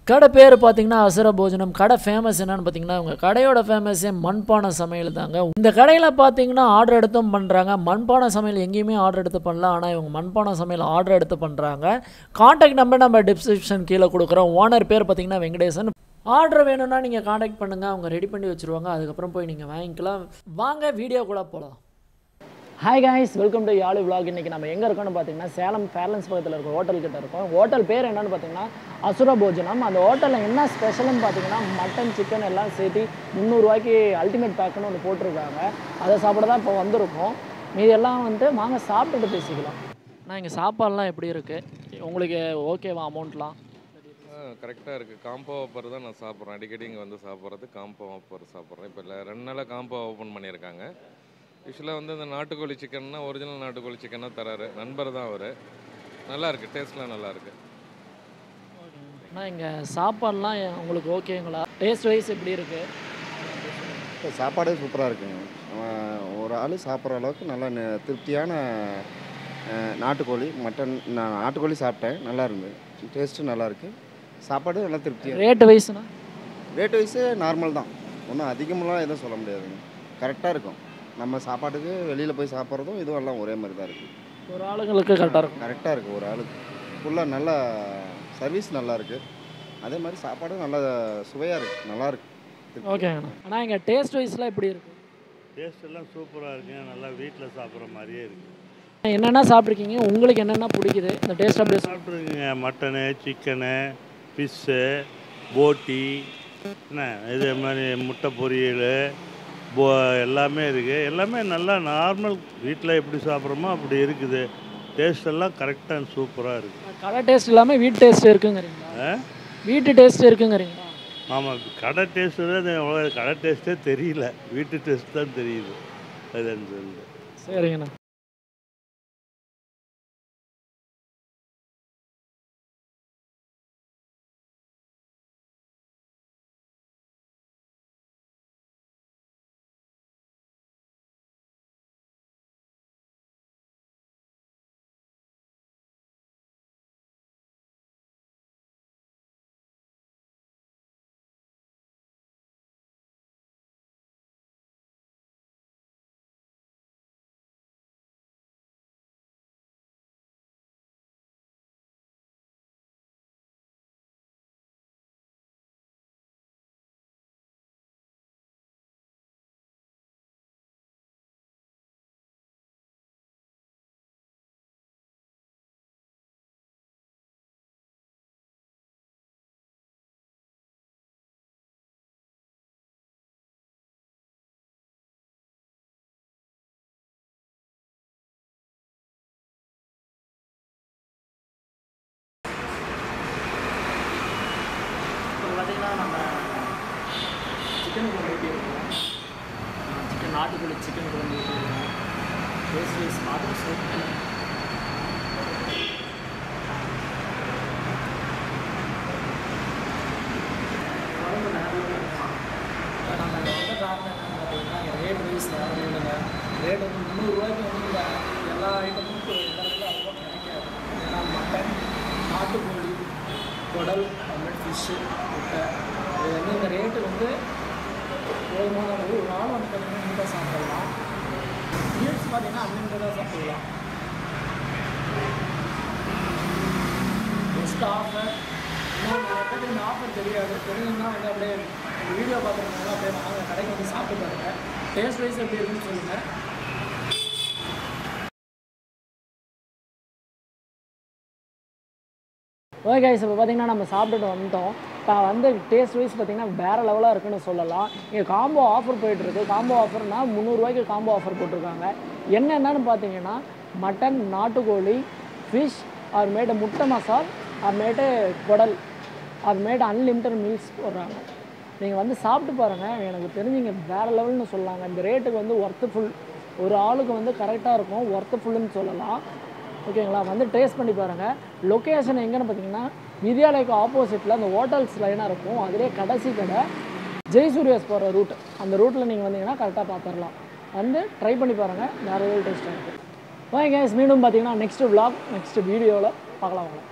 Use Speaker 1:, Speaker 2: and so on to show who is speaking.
Speaker 1: கடை பேர் பார்த்தீங்கன்னா அசுர போஜனம் கடை ஃபேமஸ் என்னன்னு பார்த்தீங்கன்னா உங்கள் கடையோட ஃபேமஸே மண்பானை சமையல் தாங்க இந்த கடையில் பார்த்தீங்கன்னா ஆர்டர் எடுத்தும் பண்ணுறாங்க மண்பானை சமையல் எங்கேயுமே ஆர்டர் எடுத்து பண்ணலாம் ஆனால் இவங்க மண்பானை சமையல் ஆர்டர் எடுத்து பண்ணுறாங்க காண்டாக்ட் நம்பர் நம்ம டிஸ்கிரிப்ஷன் கீழே கொடுக்குறோம் ஓனர் பேர் பார்த்தீங்கன்னா வெங்கடேசன் ஆர்டர் வேணும்னா நீங்கள் காண்டாக்ட் பண்ணுங்கள் அவங்க ரெடி பண்ணி வச்சுருவாங்க அதுக்கப்புறம் போய் நீங்கள் வாங்கிக்கலாம் வாங்க வீடியோக்குள்ளே போகலாம் hi guys welcome to Yazhu vlog இன்னைக்கு நம்ம எங்கே இருக்கோம்னு பார்த்தீங்கன்னா சேலம் ஃபேர்லன்ஸ் பக்கத்தில் இருக்க ஹோட்டல் கிட்ட இருக்கோம் ஹோட்டல் பேர் என்னன்னு பார்த்தீங்கன்னா அசுர போஜனம் அந்த ஹோட்டலில் என்ன ஸ்பெஷல்னு பார்த்தீங்கன்னா மட்டன் சிக்கன் எல்லாம் சேர்த்து முந்நூறுரூவாய்க்கு அல்டிமேட் பேக்குன்னு ஒன்று போட்டிருக்காங்க அதை சாப்பிட தான் இப்போ வந்திருக்கோம் மீதி எல்லாம் வந்து வாங்க சாப்பிட்டுட்டு பேசிக்கலாம் நான் இங்கே சாப்பாடுலாம் எப்படி இருக்குது உங்களுக்கு ஓகேவா அமௌண்ட்லாம்
Speaker 2: கரெக்டாக இருக்குது காம்போ ஆஃபர் தான் நான் சாப்பிட்றேன் அடிக்கடி இங்கே வந்து சாப்பிட்றது காம்போ ஆஃபர் சாப்பிட்றேன் இப்போ இல்லை ரெண்டு நாளாக காம்போ ஓப்பன் பண்ணியிருக்காங்க யூஸ்வலாக வந்து இந்த நாட்டுக்கோழி சிக்கன்னா ஒரிஜினல் நாட்டுக்கோழி சிக்கனாக தராரு நண்பர் தான் அவர் நல்லா இருக்கு டேஸ்ட்லாம் நல்லா இருக்கு
Speaker 1: ஆனால் இங்கே சாப்பாடுலாம் உங்களுக்கு ஓகேங்களா டேஸ்ட் வைஸ் எப்படி இருக்குது
Speaker 3: இப்போ சாப்பாடே சூப்பராக இருக்குங்க அவன் ஒரு ஆள் சாப்பிட்ற அளவுக்கு நல்ல ந- திருப்தியான அஹ், நாட்டுக்கோழி மட்டன் நான் நாட்டுக்கோழி சாப்பிட்டேன் நல்லா இருந்தது டேஸ்ட்டும் நல்லா இருக்கு சாப்பாடு நல்லா திருப்தியாக
Speaker 1: ரேட் வைஸ்னா
Speaker 3: ரேட் வைஸு நார்மல் தான் ஒன்றும் அதிகமெல்லாம் எதுவும் சொல்ல முடியாதுங்க கரெக்டாக இருக்கும் நம்ம சாப்பாட்டுக்கு வெளியில் போய் சாப்பிட்றதும் இதுவும் எல்லாம் ஒரே மாதிரி தான் இருக்குது
Speaker 1: ஒரு ஆளுங்களுக்கு கரெக்டாக இருக்கும்
Speaker 3: கரெக்டாக இருக்குது ஒரு ஆளுக்கு ஃபுல்லாக நல்லா சர்வீஸ் நல்லா இருக்குது அதே மாதிரி சாப்பாடும் நல்லா சுவையாக இருக்குது நல்லா இருக்கு
Speaker 1: ஓகேங்கண்ணா ஆனால் இங்கே டேஸ்ட் வைஸ்லாம் எப்படி இருக்குது
Speaker 4: டேஸ்ட் எல்லாம் சூப்பராக இருக்குங்க நல்லா வீட்டில் சாப்பிட்ற மாதிரியே இருக்குது
Speaker 1: என்னென்ன சாப்பிட்ருக்கீங்க உங்களுக்கு என்னென்ன பிடிக்குது இந்த டேஸ்ட் அப்படியே சாப்பிட்டு
Speaker 4: சாப்பிட்ருக்குங்க மட்டனு சிக்கனு ஃபிஷ்ஷு போட்டி என்ன இது மாதிரி முட்டை பொரியல் போ எல்லாமே இருக்குது எல்லாமே நல்லா நார்மல் வீட்டில் எப்படி சாப்பிட்றோமோ அப்படி இருக்குது டேஸ்ட் எல்லாம் கரெக்டாக அண்ட் சூப்பராக இருக்குது
Speaker 1: கடை டேஸ்ட் இல்லாமல் வீட்டு டேஸ்ட் இருக்குங்கிறீங்களா
Speaker 4: ஆ
Speaker 1: வீட்டு டேஸ்ட் இருக்குங்கிறீங்களா
Speaker 4: ஆமாம் கடை டேஸ்ட்டு தான் அவ்வளோ கடை டேஸ்ட்டே தெரியல வீட்டு டேஸ்ட் தான் தெரியுது அதுன்னு சொல்லிட்டு
Speaker 1: சரிங்கண்ணா இப்போ பார்த்தீங்கன்னா நம்ம சிக்கன் குழம்பு எப்படி இருக்கும் சிக்கன் நாட்டுக்கோழி சிக்கன் குழம்பு எப்படி இருக்கும் டேஸ்ட் வைஸ் மாதிரி சூப்பர் குழம்பு நிறைய இருக்கும் இப்போ நம்ம இங்கே வந்த காரணம் என்னன்னு பார்த்தீங்கன்னா இங்கே ரேட் வைஸ் யாரும் இல்லைங்க ரேட் வந்து முந்நூறுரூவாய்க்கு வந்து இங்கே எல்லா ஐட்டமும் இப்போ இந்த இடத்துல அவ்வளோ கிடைக்காது ஏன்னா மட்டன் நாட்டுக்கோழி குடல் அப்புறமேட்டு ஃபிஷ்ஷு முட்டை இது வந்து இந்த ரேட்டு வந்து போதுமான அளவு ஒரு நாள் வந்து பார்த்தீங்கன்னா நீட்டாக சாப்பிடலாம் மீல்ஸ் பார்த்தீங்கன்னா அன்லிமிட்டடாக சாப்பிடலாம் பெஸ்ட் ஆஃபர் இன்னும் நிறைய பேருக்கு இந்த ஆஃபர் தெரியாது தெரியும்னா வந்து அப்படியே இந்த வீடியோ பார்க்குறதுனால அப்படியே வாங்க கடைக்கு வந்து சாப்பிட்டு பாருங்க டேஸ்ட் வைஸ் எப்படி இருக்குன்னு சொல்லுங்கள் ஓகே கைஸ் இப்போ பார்த்தீங்கன்னா நம்ம சாப்பிட்டுட்டு வந்துட்டோம் இப்போ வந்து டேஸ்ட் வைஸ் பார்த்தீங்கன்னா வேறு லெவலாக இருக்குன்னு சொல்லலாம் இங்கே காம்போ ஆஃபர் போயிட்டுருக்கு காம்போ ஆஃபர்னா முந்நூறுரூவாய்க்கு காம்போ ஆஃபர் போட்டிருக்காங்க என்னென்னு பார்த்தீங்கன்னா மட்டன் நாட்டுக்கோழி ஃபிஷ் அப்புறமேட்டு முட்டை மசால் அப்புறமேட்டு குடல் அப்புறமேட்டு அன்லிமிட்டட் மீல்ஸ் போடுறாங்க நீங்கள் வந்து சாப்பிட்டு பாருங்கள் எனக்கு தெரிஞ்சு இங்கே வேறு லெவல்னு சொல்லலாங்க இந்த ரேட்டுக்கு வந்து ஒர்த்து ஃபுல் ஒரு ஆளுக்கு வந்து கரெக்டாக இருக்கும் ஒர்த்து ஃபுல்லுன்னு சொல்லலாம் ஓகேங்களா வந்து டேஸ்ட் பண்ணி பாருங்கள் லொக்கேஷன் எங்கன்னு பார்த்தீங்கன்னா வித்யாலயக்கு ஆப்போசிட்டில் அந்த ஹோட்டல்ஸ் லைனாக இருக்கும் அதிலே கடைசி கடை ஜெய்சூரியாஸ் போகிற ரூட் அந்த ரூட்டில் நீங்கள் வந்தீங்கன்னா கரெக்டாக பார்த்துடலாம் வந்து ட்ரை பண்ணி பாருங்கள் வேறு ஏதாவது டேஸ்ட்டாக இருக்குது ஓகே கேஸ் மீண்டும் பார்த்தீங்கன்னா நெக்ஸ்ட் vlog நெக்ஸ்ட் வீடியோவில் பார்க்கலாம் வாங்க